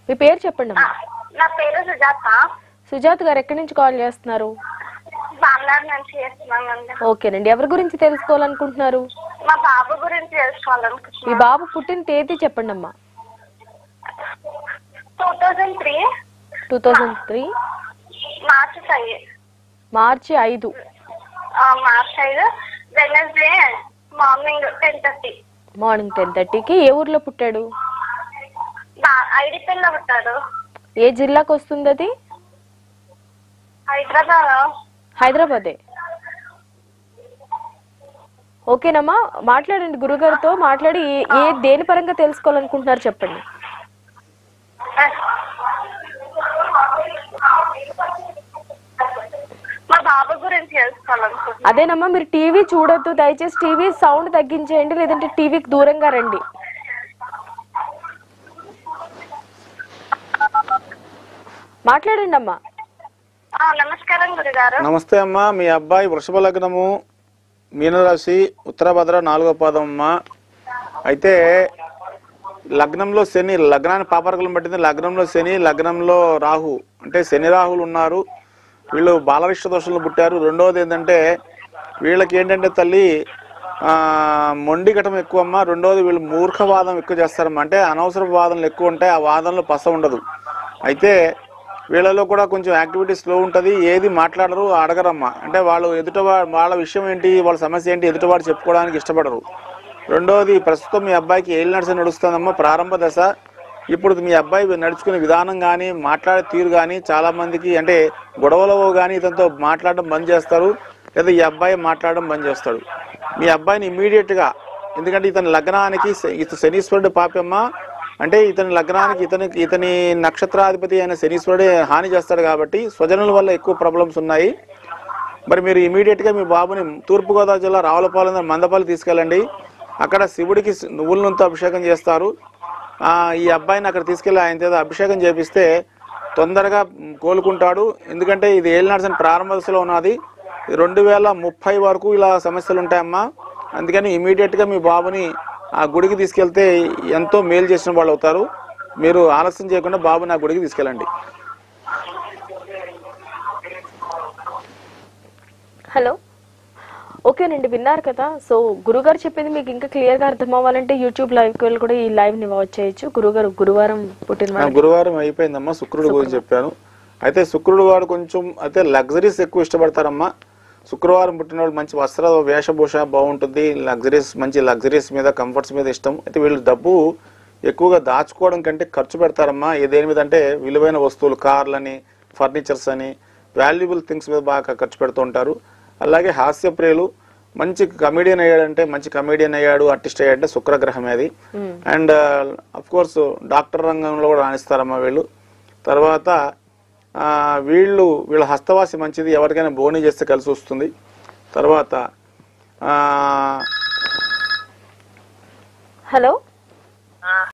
మీ పేరు చెప్పండి అమ్మా నా పేరు సుజాత సుజాత్ గారు ఎక్కడి నుంచి కాల్ చేస్తున్నారు బామ్లాడ్ నుంచి చేస్తున్నానండి ఓకేనండి ఎవరి గురించి తెలుసుకోవాలనుకుంటున్నారు మా బాబు గురించి మీ తెలుసుకోవాలనుకుంటున్నాను బాబు పుట్టిన తేదీ చెప్పండి అమ్మా two thousand three two thousand three March five మార్చి ఐదు మార్చ్ ఐదు Wednesday morning ten thirty morning ten థర్టీకి ఏ ఊర్లో పుట్టాడు ఐడిపిల్లో పుట్టాడు ఏ జిల్లాకు వస్తుంది అది హైదరాబాద్ హైదరాబాదే ఓకేనమ్మా మాట్లాడండి గురుగారితో మాట్లాడి ఏ- ఏ దేని పరంగా తెలుసుకోవాలనుకుంటున్నారు చెప్పండి మా బాబు గురించి తెలుసుకోవాలనుకుంటున్నాను అదేనమ్మా మీరు టీవీ చూడొద్దు దయచేసి టీవీ సౌండ్ తగ్గించేయండి లేదంటే టీవీకి దూరంగా రండి మాట్లాడండి అమ్మా ఆ, నమస్కారం గురుగారు నమస్తే అమ్మా మీ అబ్బాయి వృషభ లగ్నము మీనరాశి ఉత్తరభద్ర నాలుగో పాదం అమ్మా అయితే లగ్నంలో శని లగ్నాన్ని పాపరకలం పట్టింది లగ్నంలో శని లగ్నంలో రాహు అంటే శని రాహులు ఉన్నారు వీళ్ళు బాలవిష్ట దోషంలో పుట్టారు రెండవది ఏంటంటే వీళ్ళకి ఏంటంటే తల్లి ఆ, మొండి ఘటం ఎక్కువ అమ్మా రెండవది వీళ్ళు మూర్ఖవాదం ఎక్కువ చేస్తారమ్మా అంటే అనవసర వాదనలు ఎక్కువ ఉంటాయి ఆ వాదనలో పస ఉండదు అయితే వీళ్ళలో కూడా కొంచెం యాక్టివిటీ స్లో ఉంటుంది ఏది మాట్లాడరు అడగరమ్మా అంటే వాళ్ళు ఎదుట వాళ్ళ విషయం ఏంటి వాళ్ళ సమస్య ఏంటి ఎదుటివాడు చెప్పుకోవడానికి ఇష్టపడరు రెండోది ప్రస్తుతం మీ అబ్బాయికి ఏళ్ళు నడిచి నడుస్తుందమ్మా ప్రారంభ దశ ఇప్పుడు మీ అబ్బాయి నడుచుకునే విధానం కానీ మాట్లాడే తీరు కానీ చాలా మందికి అంటే గొడవలో కానీ ఇతనితో మాట్లాడడం బంద్ చేస్తారు లేదా ఈ అబ్బాయి మాట్లాడడం బంద్ చేస్తాడు మీ అబ్బాయిని immediate గా ఎందుకంటే ఇతని లగ్నానికి శ- ఇత శనీశ్వరుడు పాపమ్మ అంటే ఇతని లగ్నానికి ఇతని ఇతని నక్షత్రాధిపతి అయిన శనీశ్వరుడే హాని చేస్తాడు కాబట్టి స్వజనుల వల్ల ఎక్కువ ప్రాబ్లమ్స్ ఉన్నాయి మరి మీరు ఇమీడియట్ గా మీ బాబుని తూర్పుగోదావరి జిల్లా రావులపాలెం మందపల్లి తీసుకెళ్ళండి అక్కడ శివుడికి సి- నువ్వుల నూనెతో అభిషేకం చేస్తారు ఆ, ఈ అబ్బాయిని అక్కడ తీసుకెళ్ళి ఆయన చేత అభిషేకం చేపిస్తే తొందరగా మ్, కోలుకుంటాడు ఎందుకంటే ఇది ఏలినాడ్స్ అని ప్రారంభ దశలో ఉన్నది రెండు వేల ముప్పై వరకు ఇలా సమస్యలు ఉంటాయమ్మా అందుకని ఇమీడియట్ గా మీ బాబుని ఆ గుడికి తీసుకెళ్తే ఎంతో మేలు చేసిన వాళ్ళు అవుతారు మీరు ఆలస్యం చేయకుండా బాబుని ఆ గుడికి తీసుకెళ్ళండి హలో ఓకేనండి విన్నారు కదా సో గురుగారు చెప్పింది మీకు ఇంకా క్లియర్ గా అర్థం అవ్వాలంటే యూట్యూబ్ లైవ్ కి వెళ్ళి కూడా ఈ లైవ్ ని వాచ్ చేయొచ్చు గురుగారు గురువారం పుట్టిన ఆ, వాళ్ళకి గురువారం అయిపోయిందమ్మా శుక్రుడు గురించి చెప్పాను అయితే శుక్రుడు వాడు కొంచెం అయితే లగ్జరీస్ ఎక్కువ ఇష్టపడతారమ్మా శుక్రవారం పుట్టిన వాళ్ళు మంచి వస్త్ర వేషభూష బాగుంటుంది లగ్జరీస్ మంచి లగ్జరీస్ మీద కంఫర్ట్స్ మీద ఇష్టం అయితే వీళ్ళు డబ్బు ఎక్కువగా దాచుకోవడం కంటే ఖర్చు పెడతారమ్మా ఏ దేని మీద అంటే విలువైన వస్తువులు కార్లని ఫర్నిచర్స్ అని వాల్యుబుల్ థింగ్స్ మీద బాగా ఖర్చు పెడుతూ ఉంటారు అలాగే హాస్యప్రియులు మంచి కమెడియన్ అయ్యాడంటే మంచి కమెడియన్ అయ్యాడు ఆర్టిస్ట్ అయ్యాడంటే శుక్రగ్రహమే అది అండ్ అఫ్ కోర్స్ డాక్టర్ రంగంలో కూడా రాణిస్తారమ్మా వీళ్ళు తర్వాత ఆ, వీళ్ళు వీళ్ళ హస్తవాసి మంచిది ఎవరికైనా బోని చేస్తే కలిసి వస్తుంది తర్వాత ఆ, హలో